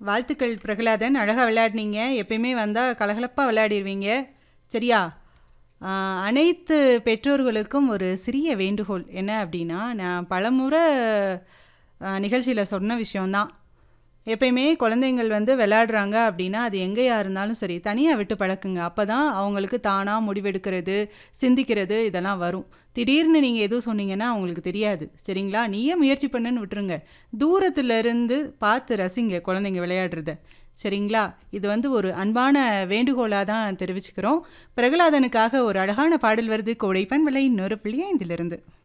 வாழ்த்துக்கள் பிரகலாதன் அழகாக விளையாடினீங்க எப்பயுமே வந்தால் கலகலப்பாக விளையாடிடுவீங்க சரியா ஆ, அனைத்து பெற்றோர்களுக்கும் ஒரு சிறிய வேண்டுகோள் என்ன அப்படின்னா நான் பலமுறை நிகழ்ச்சியில் சொன்ன விஷயம்தான் எப்பயுமே குழந்தைங்கள் வந்து விளையாடுறாங்க அப்படின்னா அது எங்கேயா இருந்தாலும் சரி தனியாக விட்டு பழக்குங்க அப்போ தான் அவங்களுக்கு தானாக முடிவெடுக்கிறது சிந்திக்கிறது இதெல்லாம் வரும் திடீர்னு நீங்கள் எதுவும் சொன்னீங்கன்னா அவங்களுக்கு தெரியாது சரிங்களா நீயே முயற்சி பண்ணுன்னு விட்டுருங்க தூரத்துல இருந்து பார்த்து ரசிங்க குழந்தைங்க விளையாடுறத சரிங்களா இது வந்து ஒரு அன்பான வேண்டுகோளாக தான் தெரிவிச்சுக்கிறோம் பிரகலாதனுக்காக ஒரு அழகான பாடல் வருது கோடைப்பன் விலை இன்னொரு புள்ளி ஐந்திலிருந்து